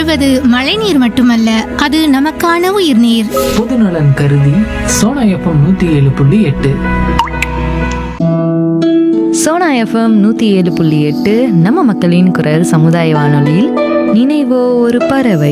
வாழ்வது மழைநீர் மட்டுமல்ல அது நமக்கான உயிர்நீர் பொதுநலன் கருதி சோனா எஃப்எம் நூற்றி ஏழு புள்ளி எட்டு சோனா எஃப்எம் நூற்றி ஏழு புள்ளி எட்டு நம்ம மக்களின் குரல் சமுதாய வானொலியில் நினைவோ ஒரு பறவை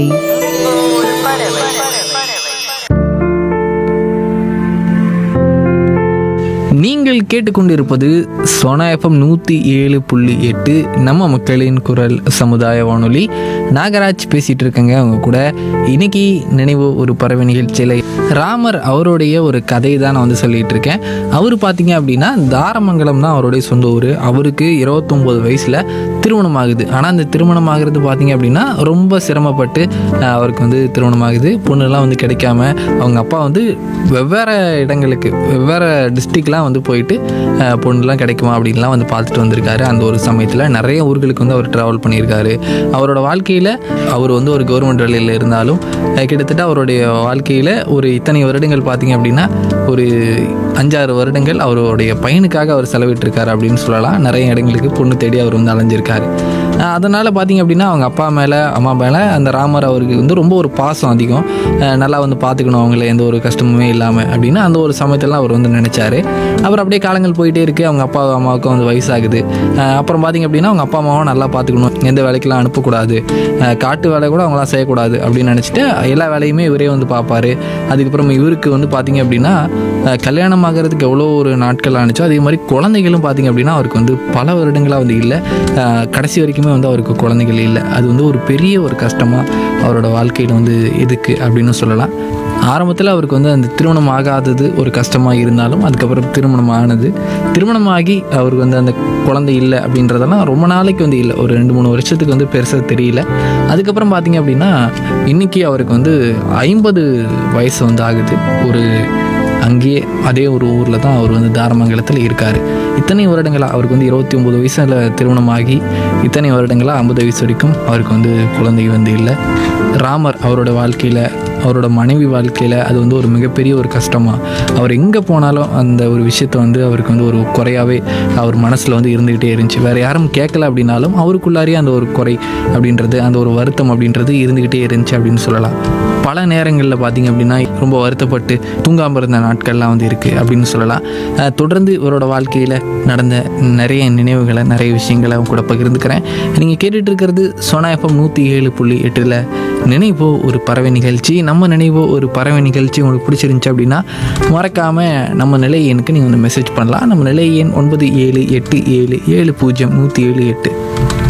நீங்கள் கேட்டுக்கொண்டிருப்பது சோனா எஃப்எம் நூற்றி ஏழு புள்ளி எட்டு நம்ம மக்களின் குரல் சமுதாய வானொலி நாகராஜ் பேசிகிட்டு இருக்கேங்க அவங்க கூட இன்னைக்கு நினைவு ஒரு பறவை நிகழ்ச்சியில் ராமர் அவருடைய ஒரு கதையை தான் நான் வந்து சொல்லிட்டு இருக்கேன் அவர் பார்த்தீங்க அப்படின்னா தாரமங்கலம் தான் அவருடைய சொந்த ஊர் அவருக்கு இருபத்தொம்போது வயசில் திருமணம் ஆகுது ஆனால் அந்த திருமணம் ஆகிறது பார்த்தீங்க அப்படின்னா ரொம்ப சிரமப்பட்டு அஹ், அவருக்கு வந்து திருமணம் ஆகுது பொண்ணுலாம் வந்து கிடைக்காம அவங்க அப்பா வந்து வெவ்வேறு இடங்களுக்கு வெவ்வேறு டிஸ்ட்ரிக்ட்லாம் வந்து போயிட்டு அஹ், பொண்ணுலாம் கிடைக்குமா அப்படின்லாம் வந்து பார்த்துட்டு வந்திருக்காரு அந்த ஒரு சமயத்தில் நிறைய ஊர்களுக்கு வந்து அவர் ட்ராவல் பண்ணியிருக்காரு அவரோட வாழ்க்கையில் அவர் வந்து ஒரு கவர்மெண்ட் வேலையில் இருந்தாலும் அஹ், கிட்டத்தட்ட அவருடைய வாழ்க்கையில் ஒரு இத்தனை வருடங்கள் பார்த்தீங்க அப்படின்னா ஒரு அஞ்சாறு வருடங்கள் அவருடைய பையனுக்காக அவர் செலவிட்டிருக்காரு அப்படின்னு சொல்லலாம் நிறைய இடங்களுக்கு பொண்ணு தேடி அவர் வந்து அலைஞ்சிருக்காரு அஹ் அதனால பார்த்தீங்க அப்படின்னா அவங்க அப்பா மேலே அம்மா மேலே அந்த ராமர் அவருக்கு வந்து ரொம்ப ஒரு பாசம் அதிகம் அஹ் நல்லா வந்து பார்த்துக்கணும் அவங்கள எந்த ஒரு கஷ்டமுமே இல்லாமல் அப்படின்னு அந்த ஒரு சமயத்தெல்லாம் அவர் வந்து நினச்சாரு அப்புறம் அப்படியே காலங்கள் போயிட்டே இருக்கு அவங்க அப்பா அம்மாவுக்கும் வந்து வயசாகுது அஹ் அப்புறம் பார்த்தீங்க அப்படின்னா அவங்க அப்பா அம்மாவும் நல்லா பார்த்துக்கணும் எந்த வேலைக்கெல்லாம் அனுப்பக்கூடாது அஹ் காட்டு வேலை கூட அவங்களாம் செய்யக்கூடாது அப்படின்னு நினச்சிட்டு எல்லா வேலையுமே இவரே வந்து பார்ப்பாரு அதுக்கப்புறம் இவருக்கு வந்து பார்த்தீங்க அப்படின்னா அஹ் கல்யாணம் ஆகிறதுக்கு எவ்வளோ ஒரு நாட்கள் ஆனிச்சோ அதே மாதிரி குழந்தைகளும் பார்த்தீங்க அப்படின்னா அவருக்கு வந்து பல வருடங்களாக வந்து இல்லை அஹ் கடைசி வரைக்குமே வந்து அவருக்கு குழந்தைகள் இல்லை அது வந்து ஒரு பெரிய ஒரு கஷ்டமாக அவரோட வாழ்க்கையில் வந்து எதுக்கு அப்படின்னு சொல்லலாம் ஆரம்பத்தில் அவருக்கு வந்து அந்த திருமணம் ஆகாதது ஒரு கஷ்டமாக இருந்தாலும் அதுக்கப்புறம் திருமணம் ஆனது திருமணமாகி அவருக்கு வந்து அந்த குழந்தை இல்லை அப்படின்றதெல்லாம் ரொம்ப நாளைக்கு வந்து இல்லை ஒரு ரெண்டு மூணு வருஷத்துக்கு வந்து பெருசாக தெரியல அதுக்கப்புறம் பார்த்தீங்க அப்படின்னா இன்னைக்கு அவருக்கு வந்து ஐம்பது வயசு வந்து ஆகுது ஒரு அங்கேயே அதே ஒரு ஊரில் தான் அவர் வந்து தாரமங்கலத்தில் இருக்கார் இத்தனை வருடங்களாக அவருக்கு வந்து இருபத்தி ஒம்பது வயசில் திருமணமாகி இத்தனை வருடங்களாக ஐம்பது வயசு வரைக்கும் அவருக்கு வந்து குழந்தை வந்து இல்லை ராமர் அவரோட வாழ்க்கையில் அவரோட மனைவி வாழ்க்கையில் அது வந்து ஒரு மிகப்பெரிய ஒரு கஷ்டமாக அவர் எங்கே போனாலும் அந்த ஒரு விஷயத்தை வந்து அவருக்கு வந்து ஒரு குறையாவே அவர் மனசில் வந்து இருந்துக்கிட்டே இருந்துச்சு வேறு யாரும் கேட்கல அப்படின்னாலும் அவருக்குள்ளாரியே அந்த ஒரு குறை அப்படின்றது அந்த ஒரு வருத்தம் அப்படின்றது இருந்துக்கிட்டே இருந்துச்சு அப்படின்னு சொல்லலாம் பல நேரங்களில் பார்த்தீங்க அப்படின்னா ரொம்ப வருத்தப்பட்டு தூங்காமல் இருந்த நாட்கள்லாம் வந்து இருக்குது அப்படின்னு சொல்லலாம் அஹ் தொடர்ந்து இவரோட வாழ்க்கையில் நடந்த நிறைய நினைவுகளை நிறைய விஷயங்களை அவங்க கூட பகிர்ந்துக்கிறேன் நீங்கள் கேட்டுட்டு இருக்கிறது சோனா எஃப்எம் நூற்றி ஏழு புள்ளி எட்டில் நினைவோ ஒரு பறவை நிகழ்ச்சி நம்ம நினைவோ ஒரு பறவை நிகழ்ச்சி உங்களுக்கு பிடிச்சிருந்துச்சு அப்படின்னா மறக்காமல் நம்ம நிலை எண்ணுக்கு நீங்கள் வந்து மெசேஜ் பண்ணலாம் நம்ம நிலை எண் ஒன்பது ஏழு எட்டு ஏழு ஏழு பூஜ்ஜியம் நூற்றி ஏழு எட்டு